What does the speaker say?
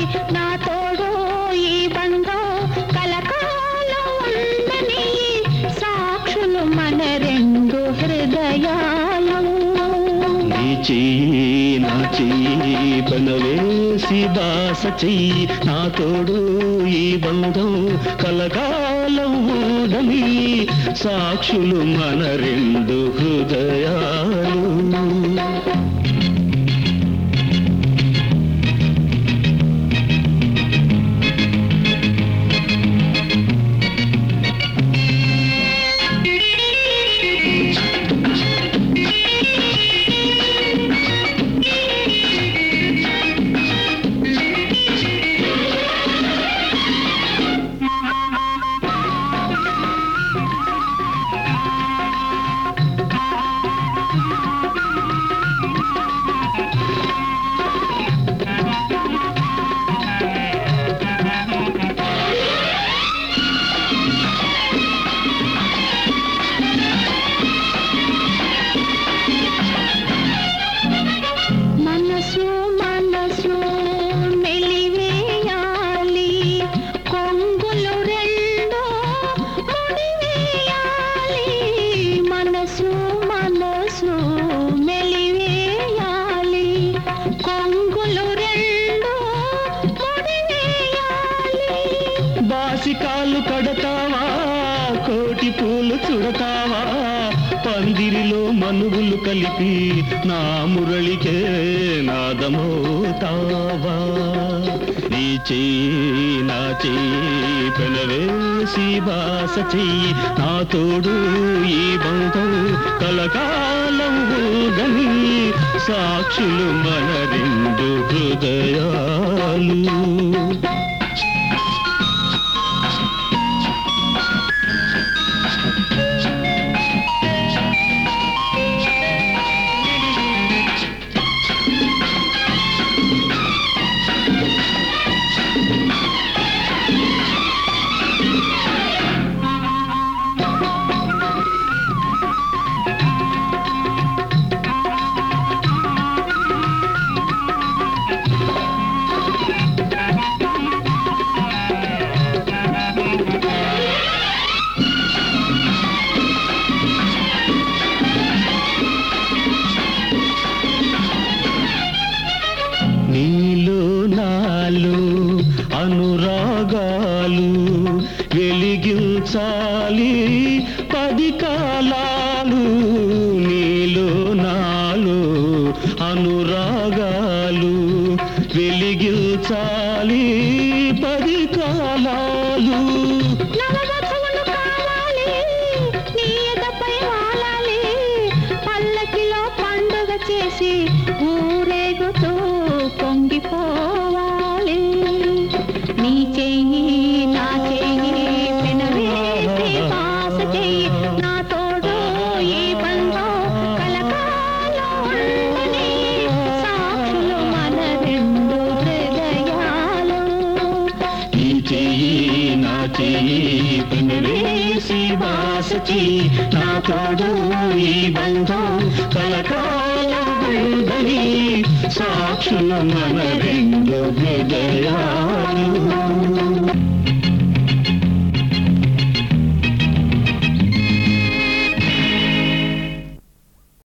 నా తోడు ఈ బంధం కలకాలం ఉండని సాక్షులు మన రెండు హృదయాలు నీ చెయ్యి నా చెయ్యి పెనవేసి బాస చెయ్యి నా తోడు ఈ బంధం కలకాలం ఊడని సాక్షులు మన రెండు హృదయాలు మనసు మనసు మెలివేయాలి కొంగులు రెండు ముడివేయాలి మనసు మనసు మెలివేయాలి కొంగులు రెండు ముడివేయాలి బాసికాలు కడతావా కోటి పూలు చుడతావా పందిరిలో మనుగులు కలిపి నా మురళికే నాదమోతావా నీ చెయ్యి నా చెయ్యి పెనవేసి బాస చెయ్యి నా తోడు ఈ బంధం కలకాలం గని సాక్షులు మన రెండు హృదయాలు నీలో నాలో అనురాగాలు వెలిగించాలి పది కాలాలు నీలో నాలో అనురాగాలు వెలిగించాలి పది కాలాలు నవవధువులు కావాలి నీ ఎదపై వాలాలి పల్లకిలో పండుగ చేసి ఊరేగుతూ పొంగిపోవాలి నీ చెయ్యి నా చెయ్యి పెనవేసి పాస చెయ్యి నా తోడు ఈ బంధం కలకాలం ఉండని సాక్షులు మన రెండు హృదయాలు ఈ చెయ్యి నా చెయ్యి పెనవేసి బాస చెయ్యి నా తోడు ఈ బంధం కలకాలం ఉందని సాక్షుల మన రెండు హృదయాలు